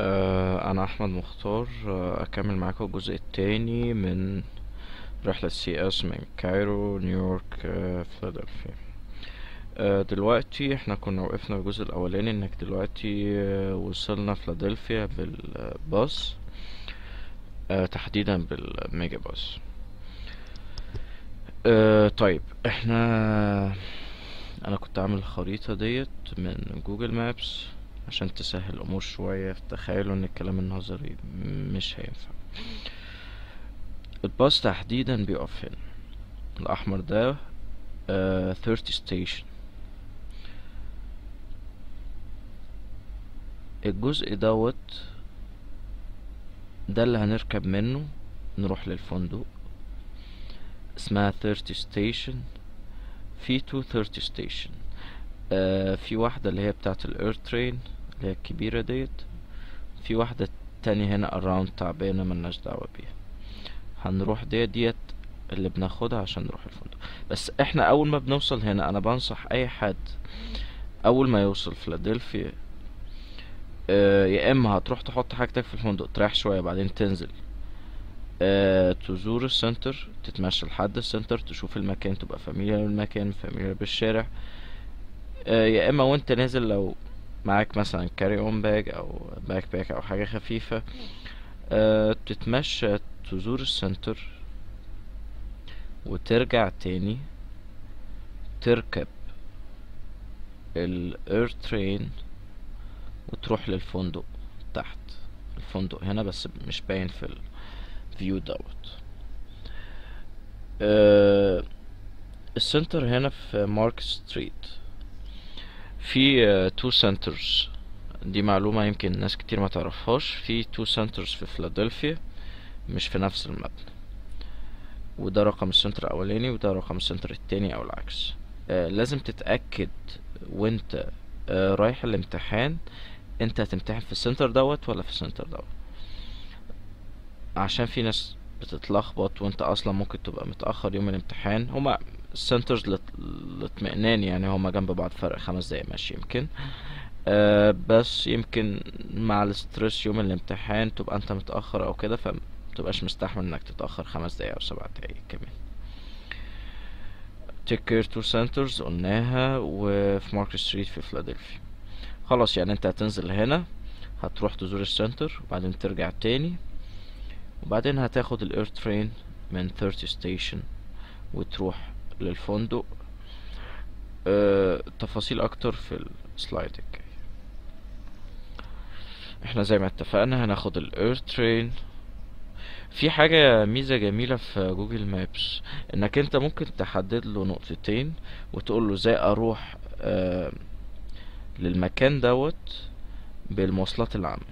آه، أنا أحمد مختار آه، أكمل معاكم الجزء التاني من رحلة سي اس من كايرو نيويورك آه، فيلادلفيا آه، دلوقتي احنا كنا وقفنا الجزء الأولاني انك دلوقتي آه، وصلنا فيلادلفيا بالباص آه، تحديدا بالميجا باص آه، طيب احنا انا كنت عامل الخريطة ديت من جوجل مابس عشان تسهل الامور شوية تخيلوا ان الكلام النظري مش هينفع الباص تحديدا بيقف هنا الاحمر ده آه 30 ستيشن الجزء دوت ده اللي هنركب منه نروح للفندق اسمها 30 ستيشن في تو 30 ستيشن آه في واحدة اللي هي بتاعة الاير ترين اللي هي الكبيرة ديت في واحدة تانية هنا اراوند تعبانة ملناش دعوة بيها هنروح ديت ديت اللي بناخدها عشان نروح الفندق بس احنا اول ما بنوصل هنا انا بنصح اي حد اول ما يوصل فيلادلفيا آه يا اما هتروح تحط حاجتك في الفندق تريح شوية بعدين تنزل آه تزور السنتر تتمشى لحد السنتر تشوف المكان تبقى فاميليار بالمكان فاميليار بالشارع آه يا اما وانت نازل لو معاك مثلا كاري اون باج او باك باك او حاجة خفيفة آه تتمشى تزور السنتر وترجع تاني تركب الاير ترين وتروح للفندق تحت الفندق هنا بس مش باين في الفيو دوت آه السنتر هنا في مارك ستريت في تو سنترز دي معلومة يمكن ناس كتير ما تعرفهاش في تو سنترز في فيلادلفيا مش في نفس المبنى وده رقم السنتر الاولاني وده رقم السنتر التاني او العكس آه لازم تتأكد وانت آه رايح الامتحان انت هتمتحن في السنتر دوت ولا في السنتر دوت عشان في ناس بتتلخبط وانت اصلا ممكن تبقى متأخر يوم الامتحان هما السنترز للاطمئنان يعني هما جنب بعض فرق خمس دقايق ماشي يمكن آه بس يمكن مع الستريس يوم الامتحان تبقى انت متأخر او كده فمتبقاش مستحمل انك تتأخر خمس دقايق او سبع دقايق كمان تيك كير تو سنترز قلناها وفي مارك ستريت في فيلادلفيا خلاص يعني انت هتنزل هنا هتروح تزور السنتر وبعدين ترجع تاني وبعدين هتاخد الاير ترين من 30 ستيشن وتروح للفندق أه تفاصيل اكتر في السلايد الجاي احنا زي ما اتفقنا هناخد الاير ترين في حاجة ميزة جميلة في جوجل مابس انك انت ممكن تحدد له نقطتين وتقول له ازاي اروح أه للمكان دوت بالمواصلات العامة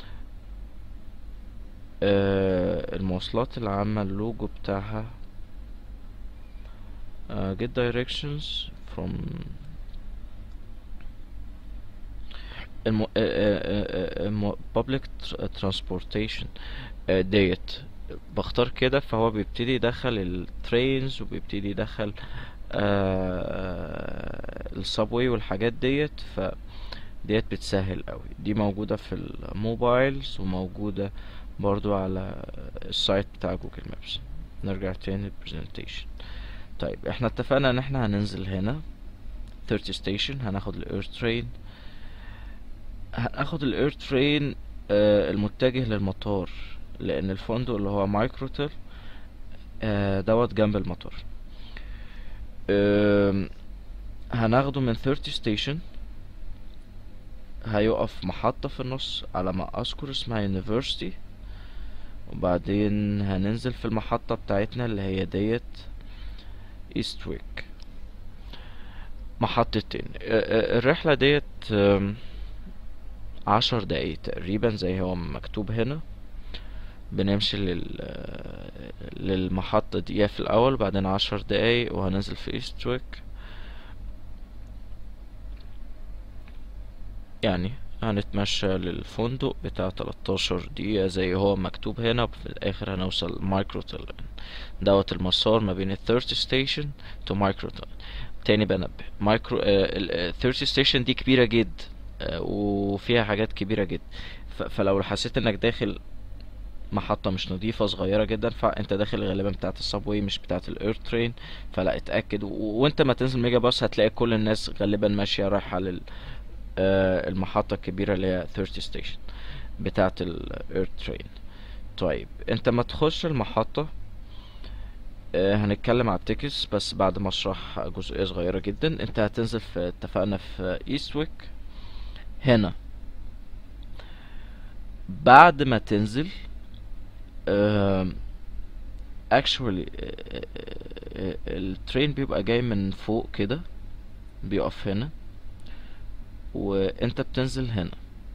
أه المواصلات العامة اللوجو بتاعها uh, get directions from الم... uh, uh, public transportation ديت بختار كده فهو بيبتدي يدخل الترينز وبيبتدي يدخل السبوي والحاجات ديت ف ديت بتسهل قوي دي موجودة في الموبايلز وموجودة برضو على السايت بتاع جوجل مابس نرجع تاني للبرزنتيشن طيب احنا اتفقنا ان احنا هننزل هنا 30 ستيشن هناخد الاير ترين هناخد الاير ترين آه المتجه للمطار لان الفندق اللي هو مايكروتل آه دوت جنب المطار آه هناخده من 30 ستيشن هيقف محطة في النص على ما اذكر اسمها يونيفرسيتي وبعدين هننزل في المحطة بتاعتنا اللي هي ديت ايستويك محطتين الرحلة ديت عشر دقايق تقريبا زي هو مكتوب هنا بنمشي لل... للمحطة دي في الأول بعدين عشر دقايق وهننزل في ايستويك يعني هنتمشى للفندق بتاع 13 دقيقة زي هو مكتوب هنا وفي الآخر هنوصل مايكروتل دوت المسار ما بين ال 30 ستيشن تو مايكروتل تاني بنبه مايكرو ال 30 ستيشن دي كبيرة جدا آه، وفيها حاجات كبيرة جدا ف- فلو حسيت انك داخل محطة مش نظيفة صغيرة جدا فانت داخل غالبا بتاعة الصابواي مش بتاعة الاير ترين فلا اتأكد و... وانت ما تنزل ميجا باص هتلاقي كل الناس غالبا ماشية رايحة لل آه، المحطة الكبيرة اللي هي 30 ستيشن بتاعة الاير ترين طيب انت ما تخش المحطة آه، هنتكلم على التيكتس بس بعد ما اشرح جزئية صغيرة جدا انت هتنزل في اتفقنا في ايستويك هنا بعد ما تنزل آم، actually الترين بيبقى جاي من فوق كده بيقف هنا وانت بتنزل هنا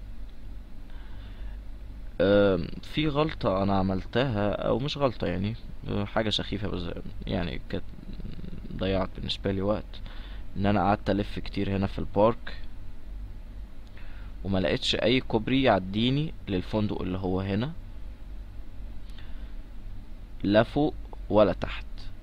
آم، في غلطة انا عملتها او مش غلطة يعني آه، حاجة سخيفة بس يعني كانت ضيعت بالنسبة لي وقت ان انا قعدت الف كتير هنا في البارك وما لقيتش اي كوبري يعديني للفندق اللي هو هنا لا فوق ولا تحت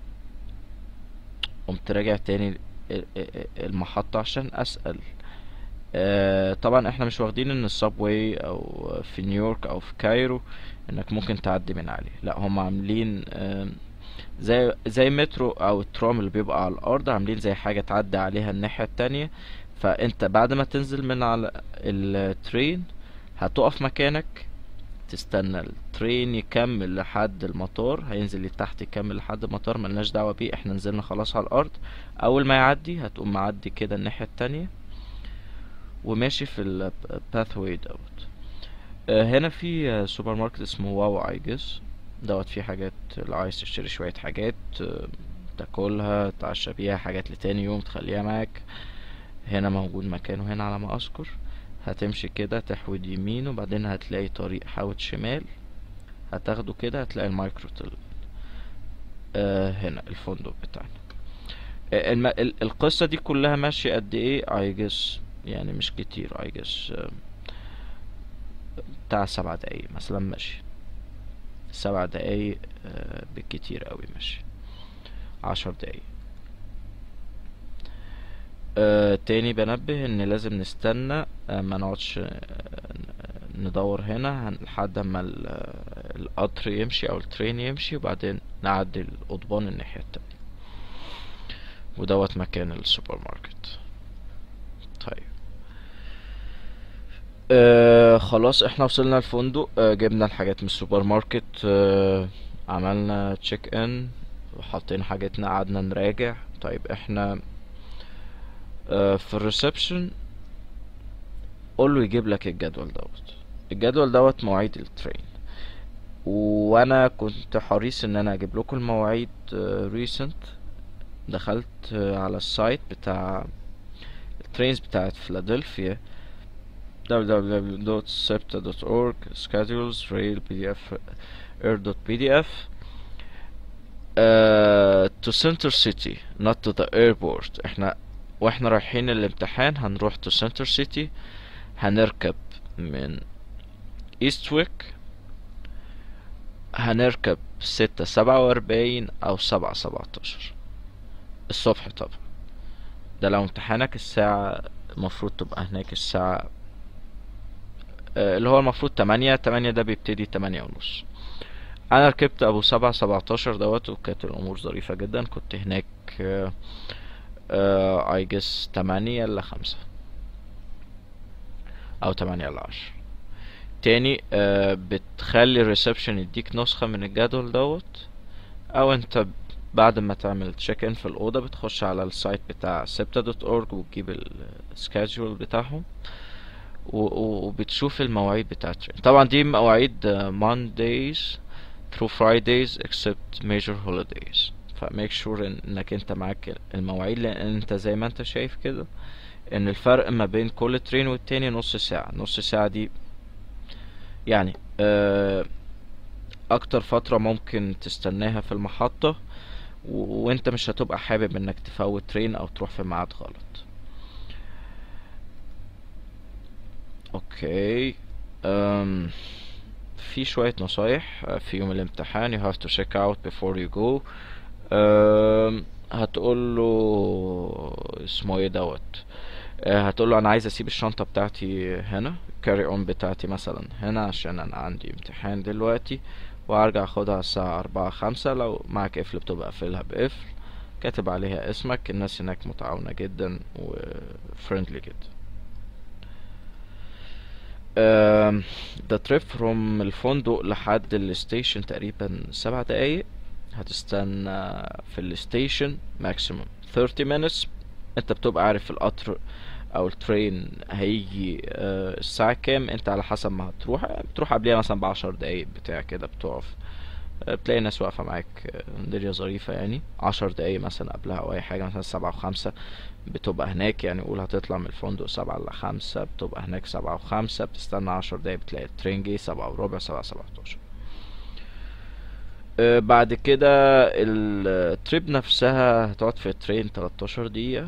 قمت راجع تاني ال- ال- المحطة عشان اسأل آه، طبعا احنا مش واخدين ان السبواي او في نيويورك او في كايرو انك ممكن تعدي من عليه لا هم عاملين آم، زي زي مترو او الترام اللي بيبقى على الارض عاملين زي حاجة تعدي عليها الناحية التانية فانت بعد ما تنزل من على الترين هتقف مكانك تستنى الترين يكمل لحد المطار هينزل لتحت يكمل لحد المطار ملناش دعوة بيه احنا نزلنا خلاص على الارض اول ما يعدي هتقوم معدي كده الناحية التانية وماشي في الباثوي دوت آه، هنا في آه، سوبر ماركت اسمه واو اي جس دوت فيه حاجات لو عايز تشتري شوية حاجات آه، تاكلها تعشى بيها حاجات لتاني يوم تخليها معاك هنا موجود مكانه هنا على ما اذكر هتمشي كده تحود يمين وبعدين هتلاقي طريق حود شمال هتاخده كده هتلاقي المايكرو تل آه هنا الفندق بتاعنا آه، الم... ال- القصة دي كلها ماشية قد ايه اي جس يعني مش كتير اي جس بتاع سبع دقايق مثلا ماشي سبع دقايق آه، بالكتير قوي ماشي عشر دقايق آه تاني بنبه ان لازم نستنى آه ما نقعدش آه ندور هنا هن- لحد ما ال- آه، القطر يمشي او الترين يمشي وبعدين نعدي القضبان الناحية التانية ودوت مكان السوبر ماركت طيب آه خلاص احنا وصلنا الفندق آه جبنا الحاجات من السوبر ماركت آه عملنا تشيك ان وحطينا حاجتنا قعدنا نراجع طيب احنا آه في الريسبشن قول له يجيب لك الجدول دوت الجدول دوت مواعيد الترين وانا كنت حريص ان انا اجيب لكم المواعيد ريسنت دخلت آه، على السايت بتاع الترينز بتاعت فيلادلفيا www.septa.org schedules rail pdf air.pdf uh, to center city not to the airport احنا واحنا رايحين الامتحان هنروح to center city هنركب من ايستويك هنركب ستة سبعة وأربعين أو سبعة سبعتاشر الصبح طبعا ده لو امتحانك الساعة المفروض تبقى هناك الساعة آه، اللي هو المفروض تمانية تمانية ده بيبتدي تمانية ونص انا ركبت ابو سبعة سبعتاشر دوت وكانت الامور ظريفة جدا كنت هناك اي جس تمانية الا خمسة او تمانية الا عشر تاني آه، بتخلي الريسبشن يديك نسخة من الجدول دوت او انت بعد ما تعمل تشيك ان في الاوضه بتخش على السايت بتاع septa.org وتجيب السكادجول بتاعهم و- و- وبتشوف المواعيد بتاعت طبعا دي مواعيد آه، Mondays through Fridays except major holidays فميك شور إن انك انت معاك المواعيد لان انت زي ما انت شايف كده ان الفرق ما بين كل ترين والتاني نص ساعة نص ساعة دي يعني آه، اكتر فترة ممكن تستناها في المحطة و- وانت مش هتبقى حابب انك تفوت ترين او تروح في ميعاد غلط اوكي أم في شوية نصايح آه، في يوم الامتحان you have to check out before you go أم هتقول له اسمه ايه دوت آه، هتقول له انا عايز اسيب الشنطة بتاعتي هنا كاري اون بتاعتي مثلا هنا عشان انا عندي امتحان دلوقتي وارجع اخدها الساعة اربعة خمسة لو معاك قفل بتبقى قافلها بقفل كاتب عليها اسمك الناس هناك متعاونة جدا وفريندلي جدا um, the trip from الفندق لحد الستيشن تقريبا سبع دقايق هتستنى في الستيشن maximum 30 minutes انت بتبقى عارف القطر او الترين هيجي آه، الساعة كام انت على حسب ما هتروح بتروح قبلها مثلا بعشر دقايق بتاع كده بتقف آه، بتلاقي ناس واقفة معاك آه، الدنيا ظريفة يعني عشر دقايق مثلا قبلها او اي حاجة مثلا سبعة وخمسة بتبقى هناك يعني قول هتطلع من الفندق سبعة الا خمسة بتبقى هناك سبعة وخمسة بتستنى عشر دقايق بتلاقي الترين جه سبعة وربع سبعة سبعتاشر آه، بعد كده التريب نفسها هتقعد في الترين 13 دقيقة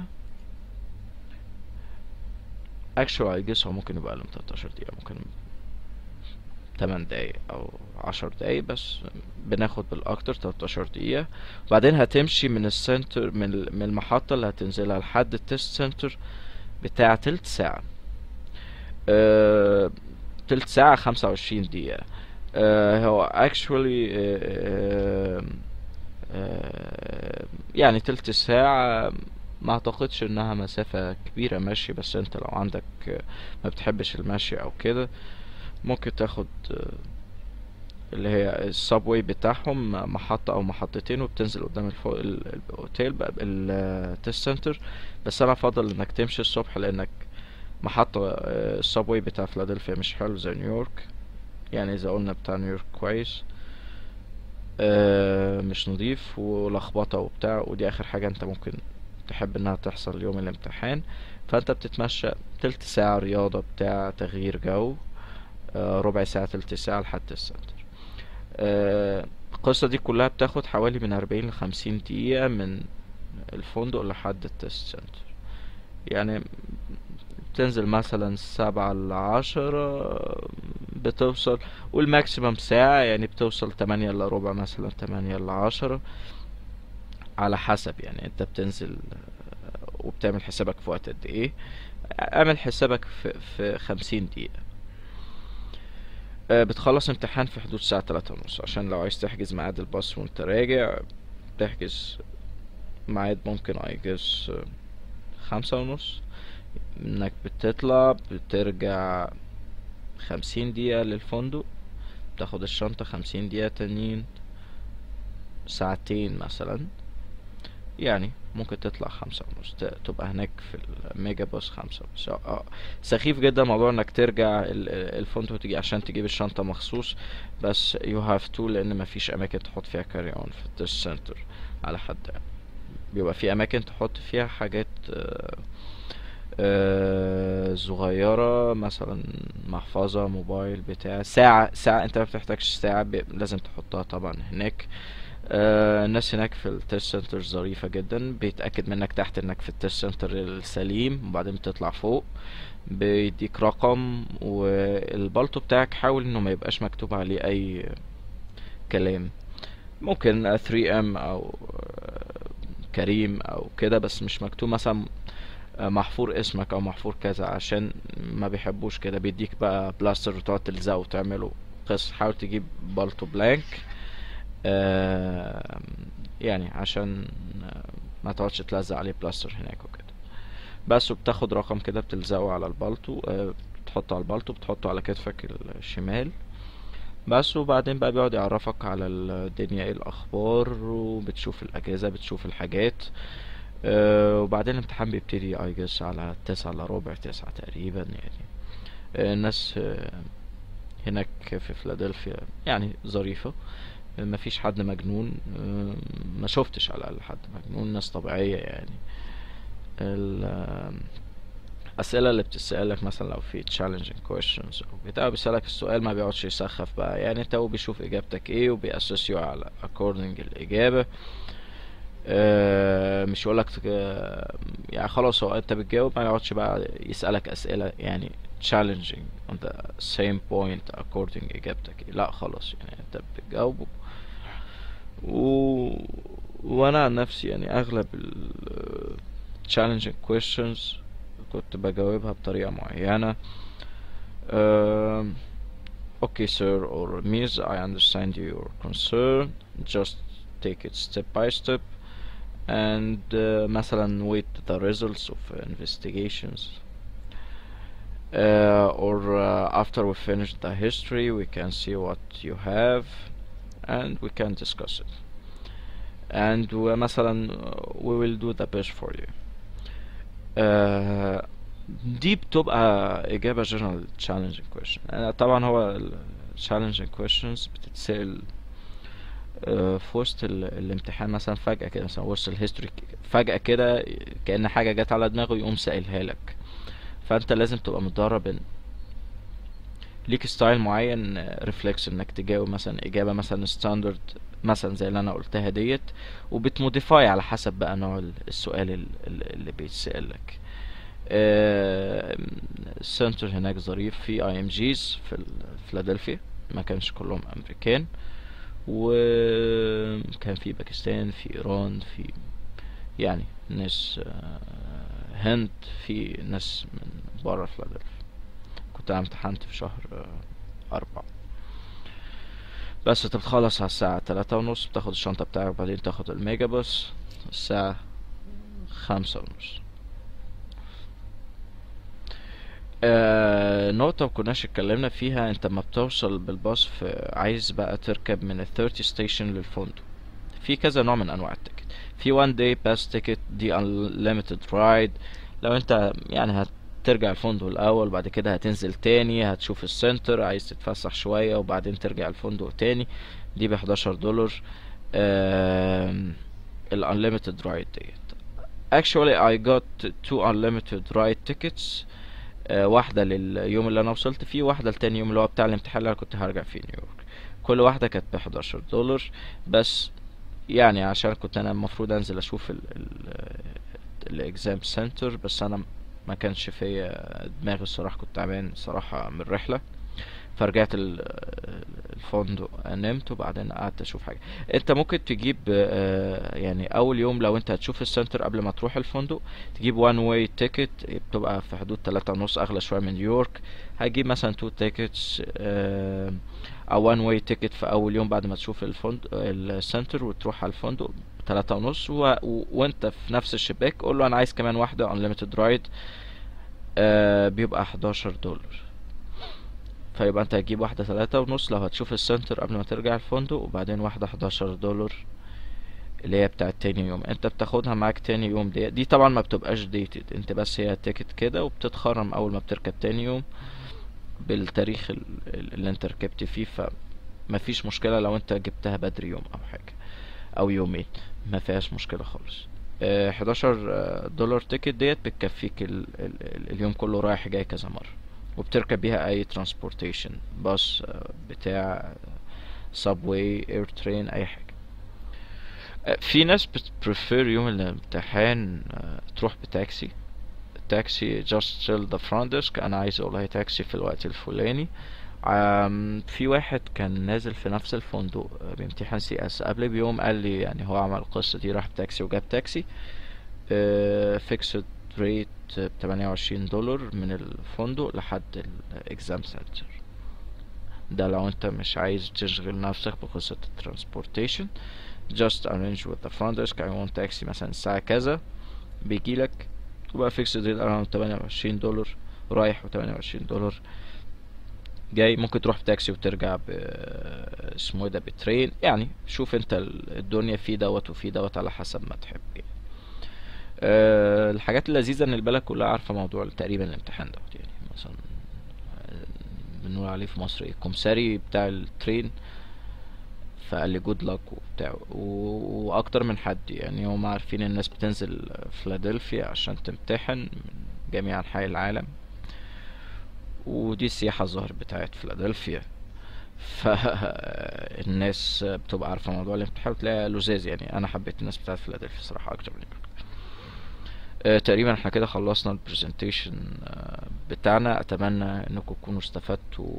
actually I guess هو ممكن يبقى أقل من 13 دقيقة ممكن 8 دقايق أو 10 دقايق بس بناخد بالأكتر 13 دقيقة وبعدين هتمشي من السنتر من ال- من المحطة اللي هتنزلها لحد التست سنتر بتاع تلت ساعة آه، تلت ساعة 25 دقيقة آه، هو actually آه، آه، يعني تلت ساعة ما اعتقدش انها مسافة كبيرة ماشي بس انت لو عندك آه، ما بتحبش المشي او كده ممكن تاخد آه، اللي هي السبوي بتاعهم محطة او محطتين وبتنزل قدام الفو... ال- الاوتيل بقى التست سنتر بس انا افضل انك تمشي الصبح لانك محطة آه، السبوي بتاع فيلادلفيا مش حلو زي نيويورك يعني اذا قلنا بتاع نيويورك كويس آه، مش نضيف ولخبطة وبتاع ودي اخر حاجة انت ممكن تحب انها تحصل يوم الامتحان فانت بتتمشى تلت ساعة رياضة بتاع تغيير جو آه، ربع ساعة تلت ساعة لحد السنتر آه، القصة دي كلها بتاخد حوالي من أربعين لخمسين دقيقة من الفندق لحد التست سنتر يعني بتنزل مثلا سبعة لعشرة بتوصل والماكسيمم ساعة يعني بتوصل تمانية الا ربع مثلا تمانية الا عشرة على حسب يعني انت بتنزل آه، وبتعمل حسابك في وقت قد ايه اعمل حسابك في, في خمسين دقيقة آه، بتخلص امتحان في حدود الساعة تلاتة ونص عشان لو عايز تحجز ميعاد الباص وانت راجع تحجز ميعاد ممكن اي جس خمسة ونص انك بتطلع بترجع خمسين دقيقة للفندق تاخد الشنطة خمسين دقيقة تانيين ساعتين مثلا يعني ممكن تطلع خمسة ونص ت- تبقى هناك في الميجا باص خمسة ونص اه سخيف جدا موضوع انك ترجع ال- ال- الفندق وتيجي عشان تجيب الشنطة مخصوص بس you have to لان مفيش اماكن تحط فيها كاري اون في التست سنتر على حد يعني. بيبقى في اماكن تحط فيها حاجات آه، آه، صغيرة مثلا محفظة موبايل بتاع ساعة ساعة انت ما بتحتاجش ساعة ب- لازم تحطها طبعا هناك آه، الناس هناك في التست سنتر ظريفة جدا بيتأكد منك تحت انك في التست سنتر السليم وبعدين بتطلع فوق بيديك رقم والبالتو بتاعك حاول انه ما يبقاش مكتوب عليه اي كلام ممكن 3M او آه، كريم او كده بس مش مكتوب مثلا آه، محفور اسمك او محفور كذا عشان ما بيحبوش كده بيديك بقى بلاستر وتقعد تلزقه وتعمله قصة حاول تجيب بالتو بلانك آه، يعني عشان آه، ما تقعدش تلزق عليه بلاستر هناك وكده بس وبتاخد رقم كده بتلزقه على البالتو آه، بتحطه على البالتو بتحطه على كتفك الشمال بس وبعدين بقى بيقعد يعرفك على الدنيا ايه الاخبار وبتشوف الاجهزة بتشوف الحاجات آه، وبعدين الامتحان بيبتدي اي جس على تسعة الا ربع تسعة تقريبا يعني آه، الناس آه، هناك في فيلادلفيا يعني ظريفة آه، مفيش حد مجنون آه، ما شفتش على الاقل حد مجنون ناس طبيعية يعني ال- آه، الأسئلة اللي بتسألك مثلا لو في challenging questions أو بتاع بيسألك السؤال ما بيقعدش يسخف بقى يعني انت هو بيشوف إجابتك ايه وبيأسس يو على according الإجابة آه، مش يقولك آه، يعني خلاص هو انت بتجاوب ما يقعدش بقى يسألك أسئلة يعني challenging on the same point according إجابتك ايه لا خلاص يعني انت بتجاوب و... وانا عن نفسي يعني اغلب ال challenging questions كنت بجاوبها بطريقة معينة um, okay sir or miss I understand your concern just take it step by step and uh, مثلا wait the results of investigations uh, or uh, after we finish the history we can see what you have and we can discuss it and uh, مثلا uh, we will do the best for you uh, دي بتبقى إجابة general challenging question أنا طبعا هو ال challenging questions بتتسأل آه، في وسط ال- الامتحان مثلا فجأة كده مثلا وسط الهيستوري فجأة كده كأن حاجة جت على دماغه يقوم سائلها لك فأنت لازم تبقى متدرب إن ليك ستايل معين ريفلكس انك تجاوب مثلا اجابه مثلا ستاندرد مثلا زي اللي انا قلتها ديت وبتموديفاي على حسب بقى نوع ال- السؤال ال- ال- اللي بيتسأل لك السنتر هناك ظريف في اي ام جيز في ال- فيلادلفيا ما كانش كلهم امريكان وكان في باكستان في ايران في يعني ناس آه، هند في ناس من برا فيلادلفيا كنت انا امتحنت في شهر آه، أربعة بس انت بتخلص على الساعة تلاتة ونص بتاخد الشنطة بتاعك وبعدين تاخد الميجا باص الساعة خمسة ونص آه نقطة مكناش اتكلمنا فيها انت لما بتوصل بالباص في عايز بقى تركب من الثيرتي ستيشن للفندق في كذا نوع من انواع التيكت في وان داي باس تيكت دي unlimited رايد لو انت يعني هترجع الفندق الاول وبعد كده هتنزل تاني هتشوف السنتر عايز تتفسح شوية وبعدين ترجع الفندق تاني دي بحداشر دولار ال unlimited رايد ديت actually I got two unlimited ride tickets آه، واحدة لليوم اللي أنا وصلت فيه واحدة لتاني يوم اللي هو بتاع الامتحان اللي أنا كنت هرجع فيه نيويورك كل واحدة كانت بحداشر دولار بس يعني عشان كنت أنا المفروض أنزل أشوف ال ال الإكزام سنتر بس أنا ما كانش فيا دماغي الصراحة كنت تعبان صراحة من الرحلة فرجعت ال- الفندق نمت وبعدين قعدت اشوف حاجه انت ممكن تجيب آه، يعني اول يوم لو انت هتشوف السنتر قبل ما تروح الفندق تجيب وان واي تيكت بتبقى في حدود تلاتة ونص اغلى شويه من نيويورك هتجيب مثلا تو تيكتس او وان واي تيكت في اول يوم بعد ما تشوف الفندق السنتر وتروح على الفندق بتلاتة ونص و... و... وانت في نفس الشباك قول له انا عايز كمان واحده unlimited ride آه بيبقى 11 دولار فيبقى انت هتجيب واحدة تلاتة ونص لو هتشوف السنتر قبل ما ترجع الفندق وبعدين واحدة حداشر دولار اللي هي بتاعت تاني يوم انت بتاخدها معاك تاني يوم دي دي طبعا ما بتبقاش ديتد انت بس هي تيكت كده وبتتخرم اول ما بتركب تاني يوم بالتاريخ ال- ال- اللي انت ركبت فيه فمفيش مشكلة لو انت جبتها بدري يوم او حاجة او يومين ما فيهاش مشكلة خالص اه 11 دولار تيكت ديت بتكفيك ال ال ال اليوم كله رايح جاي كذا مرة وبتركب بيها اي ترانسبورتيشن باص آه، بتاع سابواي اير ترين اي حاجة آه، في ناس بتبريفير يوم الامتحان آه، تروح بتاكسي تاكسي just tell the front desk انا عايز والله تاكسي في الوقت الفلاني عم في واحد كان نازل في نفس الفندق آه، بيمتحن سي اس قبل بيوم قال لي يعني هو عمل القصة دي راح بتاكسي وجاب تاكسي فيكسد ريت بتمانية وعشرين دولار من الفندق لحد الاكزام سنتر ده لو انت مش عايز تشغل نفسك بقصة الترانسبورتيشن just arrange with the front desk I want taxi مثلا الساعة كذا بيجيلك وبقى fixed rate around تمانية وعشرين دولار رايح وتمانية وعشرين دولار جاي ممكن تروح بتاكسي وترجع ب اسمه ايه ده بترين يعني شوف انت ال- الدنيا في دوت وفي دوت على حسب ما تحب يعني. أه الحاجات اللذيذة ان البلد كلها عارفة موضوع تقريبا الامتحان دوت يعني مثلا آه، بنقول عليه في مصر ايه الكمساري بتاع الترين فقال لي جود لك وبتاع و- واكتر من حد يعني هم عارفين الناس بتنزل فيلادلفيا عشان تمتحن من جميع انحاء العالم ودي السياحة الظاهر بتاعت فيلادلفيا فالناس بتبقى عارفة موضوع الامتحان وتلاقيها لذاذ يعني انا حبيت الناس بتاعت فيلادلفيا صراحة اكتر من نيويورك آه، تقريبا احنا كده خلصنا البرزنتيشن بتاعنا اتمنى انكم تكونوا استفدتوا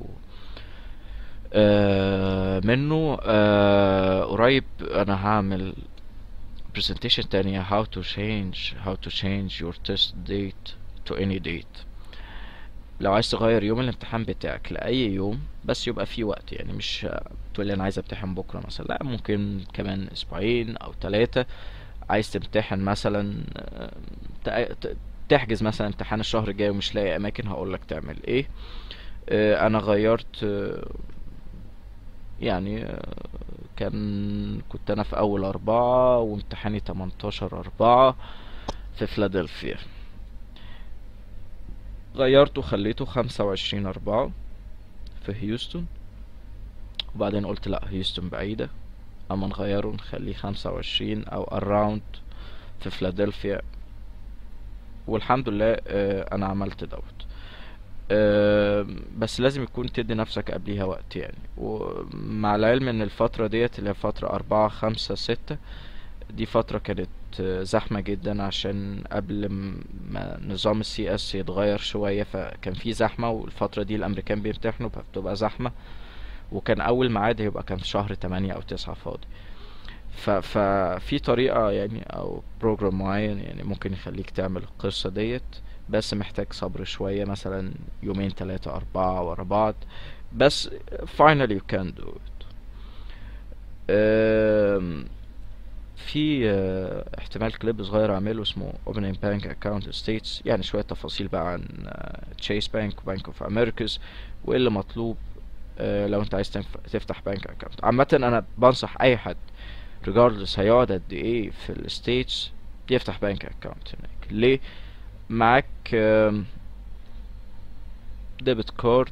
آه، منه آه، قريب انا هعمل presentation تانية how to change how to change your test date to any date لو عايز تغير يوم الامتحان بتاعك لأي يوم بس يبقى في وقت يعني مش تقول لي انا عايز امتحن بكره مثلا لا ممكن كمان اسبوعين او ثلاثة عايز تمتحن مثلا آه، تع- ت- تحجز مثلا امتحان الشهر الجاي ومش لاقي اماكن هقولك تعمل ايه آه، انا غيرت آه، يعني آه، كان كنت انا في اول اربعة وامتحاني 18 اربعة في فيلادلفيا غيرته خليته خمسة وعشرين أربعة في هيوستن وبعدين قلت لأ هيوستن بعيدة أما نغيره نخليه خمسة وعشرين أو around في فيلادلفيا والحمد لله آه، أنا عملت دوت آه، بس لازم يكون تدي نفسك قبليها وقت يعني ومع العلم ان الفترة ديت اللي هي فترة أربعة خمسة ستة دي فترة كانت آه، زحمة جدا عشان قبل م- ما نظام السي اس يتغير شوية فكان في زحمة والفترة دي الأمريكان بيمتحنوا فبتبقى زحمة وكان أول ميعاد هيبقى كان في شهر تمانية أو تسعة فاضي ف ففي طريقة يعني أو بروجرام معين يعني ممكن يخليك تعمل القصة ديت بس محتاج صبر شوية مثلا يومين تلاتة أربعة ورا بعض بس finally you can do it أم، في آه، احتمال كليب صغير اعمله اسمه opening bank account states يعني شوية تفاصيل بقى عن تشيس بانك وبانك اوف امريكاز وايه اللي مطلوب آه، لو انت عايز تنف- تفتح بانك اكاونت عامة انا بنصح اي حد regardless هيقعد قد ايه في الستيتس يفتح بانك اكاونت هناك ليه معاك ديبت كارد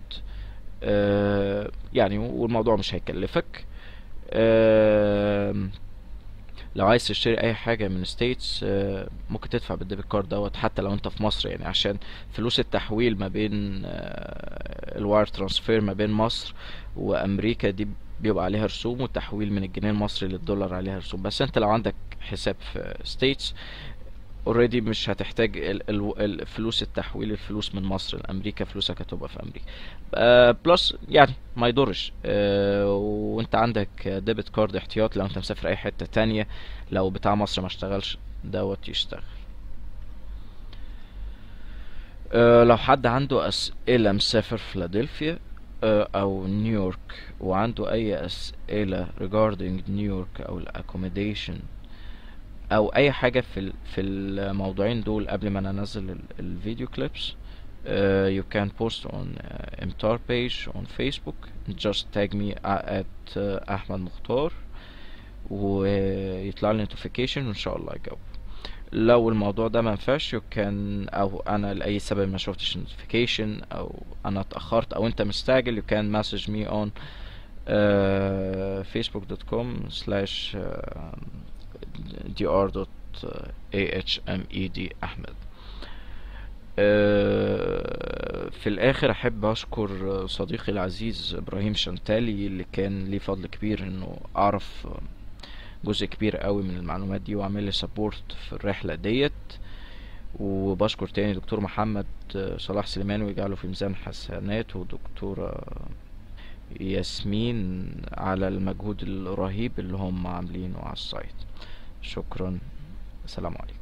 يعني والموضوع مش هيكلفك آم، لو عايز تشتري اي حاجه من ستيتس ممكن تدفع بالديبت كارد دوت حتى لو انت في مصر يعني عشان فلوس التحويل ما بين الواير ترانسفير ما بين مصر وامريكا دي بيبقى عليها رسوم والتحويل من الجنيه المصري للدولار عليها رسوم بس انت لو عندك حساب في ستيتس اوريدي مش هتحتاج ال- ال- ال- فلوس التحويل الفلوس من مصر لامريكا فلوسك هتبقى في امريكا آه بلس يعني ما يضرش آه وانت عندك ديبت كارد احتياط لو انت مسافر اي حتة تانية لو بتاع مصر ما اشتغلش دوت يشتغل آه لو حد عنده اسئلة مسافر فيلادلفيا آه او نيويورك وعنده اي اسئلة regarding نيويورك او الاكوموديشن او اي حاجه في ال- في الموضوعين دول قبل ما انا انزل ال- الفيديو كليبس uh, you can post on uh, MTAR page on Facebook just tag me at uh, احمد مختار ويطلع لي notification وان شاء الله اجاوب لو الموضوع ده ما ينفعش you can او انا لاي سبب ما شفتش notification او انا اتاخرت او انت مستعجل you can message me on uh, facebook.com slash uh, dr.ahmed احمد آه، في الاخر احب اشكر صديقي العزيز ابراهيم شنتالي اللي كان ليه فضل كبير انه اعرف جزء كبير قوي من المعلومات دي وعمل لي سبورت في الرحله ديت وبشكر تاني دكتور محمد صلاح سليمان ويجعله في ميزان حسناته ودكتورة ياسمين على المجهود الرهيب اللي هم عاملينه على السايت شكرا السلام عليكم